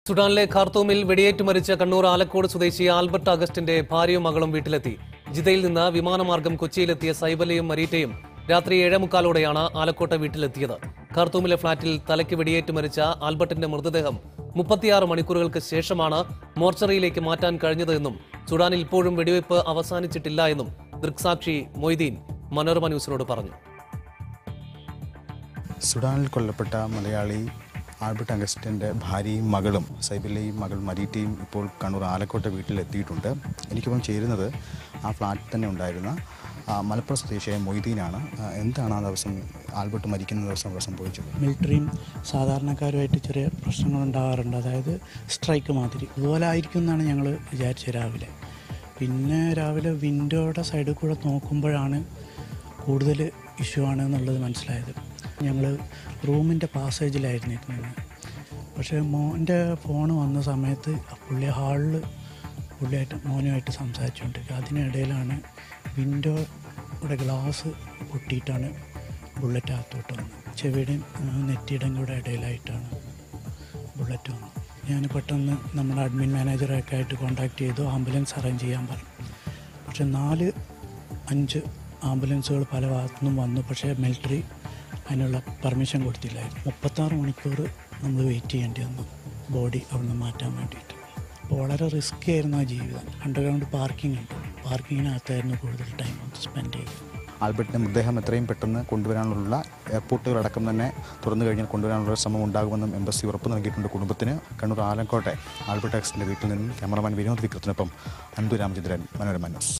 സുഡാനിലെ ഖാർത്തൂമിൽ വെടിയേറ്റ് മരിച്ച കണ്ണൂർ ആലക്കോട് സ്വദേശി ആൽബർട്ട് അഗസ്റ്റിന്റെ ഭാര്യയും മകളും വീട്ടിലെത്തി ജിദ്ദയിൽ നിന്ന് വിമാനമാർഗം കൊച്ചിയിലെത്തിയ സൈബലയും മരീറ്റയും രാത്രി ഏഴേമുക്കാലോടെയാണ് ആലക്കോട്ടെ വീട്ടിലെത്തിയത് ഖാർത്തൂമിലെ ഫ്ളാറ്റിൽ തലയ്ക്ക് വെടിയേറ്റ് മരിച്ച ആൽബർട്ടിന്റെ മൃതദേഹം മുപ്പത്തിയാറ് മണിക്കൂറുകൾക്ക് ശേഷമാണ് മോർച്ചറിയിലേക്ക് മാറ്റാൻ കഴിഞ്ഞതെന്നും സുഡാനിൽ ഇപ്പോഴും വെടിവയ്പ് അവസാനിച്ചിട്ടില്ല എന്നും ദൃക്സാക്ഷി മൊയ്തീൻ മനോരമ ന്യൂസിനോട് പറഞ്ഞു സുഡാനിൽ കൊല്ലപ്പെട്ട മലയാളി ആൽബർട്ട് അഗസ്റ്റിൻ്റെ ഭാര്യയും മകളും സൈബിലെയും മകൾ മരീറ്റയും ഇപ്പോൾ കണ്ണൂർ ആലക്കോട്ടെ വീട്ടിലെത്തിയിട്ടുണ്ട് എനിക്കിപ്പം ചേരുന്നത് ആ ഫ്ലാറ്റിൽ തന്നെ ഉണ്ടായിരുന്ന ആ, മലപ്പുറം സ്വദേശിയായ മൊയ്തീനാണ് ആ, എന്താണ് ആ ദിവസം ആൽബർട്ട് മരിക്കുന്ന ദിവസം അവിടെ സംഭവിച്ചത് മിലിറ്ററിയും സാധാരണക്കാരുമായിട്ട് ചെറിയ പ്രശ്നങ്ങൾ ഉണ്ടാകാറുണ്ട് അതായത് സ്ട്രൈക്ക് മാതിരി ഇതുപോലെ ആയിരിക്കും എന്നാണ് ഞങ്ങൾ വിചാരിച്ചത് രാവിലെ പിന്നെ രാവിലെ വിൻഡോയുടെ സൈഡിൽ കൂടെ നോക്കുമ്പോഴാണ് കൂടുതൽ ഇഷ്യൂ ആണ് എന്നുള്ളത് മനസ്സിലായത് ഞങ്ങൾ റൂമിൻ്റെ പാസേജിലായിരുന്നു ഇരുന്നത് പക്ഷേ മോൻ്റെ ഫോൺ വന്ന സമയത്ത് പുള്ളി ഹാളിൽ പുള്ളിയായിട്ട് മോനുമായിട്ട് സംസാരിച്ചുകൊണ്ടിരിക്കുക അതിനിടയിലാണ് വിൻഡോയുടെ ഗ്ലാസ് പൊട്ടിയിട്ടാണ് ബുള്ളറ്റ് അകത്തോട്ട് വന്നത് ചെവിയുടെയും ആ, നെറ്റിയുടെയും കൂടെ ഇടയിലായിട്ടാണ് ബുള്ളറ്റ് വന്നത് ഞാൻ പെട്ടെന്ന് നമ്മുടെ അഡ്മിൻ മാനേജറൊക്കെ ആയിട്ട് കോൺടാക്ട് ചെയ്തു ആംബുലൻസ് അറേഞ്ച് ചെയ്യാൻ പറഞ്ഞു പക്ഷെ നാല് അഞ്ച് ആംബുലൻസുകൾ പല ഭാഗത്തുനിന്നും വന്നു പക്ഷേ മിലിറ്ററി അതിനുള്ള പെർമിഷൻ കൊടുത്തില്ലായിരുന്നു മുപ്പത്താറ് മണിക്കൂർ നമ്മൾ വെയിറ്റ് ചെയ്യേണ്ടി വന്നു ബോഡി അവിടുന്ന് മാറ്റാൻ വേണ്ടിയിട്ട് അപ്പോൾ വളരെ റിസ്കി ആയിരുന്നു ആ ജീവിതം അണ്ടർഗ്രൗണ്ട് പാർക്കിംഗ് ഉണ്ട് പാർക്കിങ്ങിനകത്തായിരുന്നു കൂടുതൽ ടൈം സ്പെൻഡ് ചെയ്യുക ആൽബർട്ടിൻ്റെ മൃതദേഹം എത്രയും പെട്ടെന്ന് കൊണ്ടുവരാനുള്ള എയർപോർട്ടുകളടക്കം തന്നെ തുറന്നു കഴിഞ്ഞാൽ കൊണ്ടുവരാനുള്ള ശ്രമം ഉണ്ടാകുമെന്നും എംബസി ഉറപ്പ് നൽകിയിട്ടുണ്ട് കുടുംബത്തിന് കണ്ണൂർ ആലക്കോട്ടെ ആൽബർട്ട് അഗസ്റ്റിൻ്റെ വീട്ടിൽ നിന്നും ക്യാമറമാൻ വിനോദ് വിക്രത്തിനൊപ്പം അൻപു രാമചന്ദ്രൻ മനോരമ ന്യൂസ്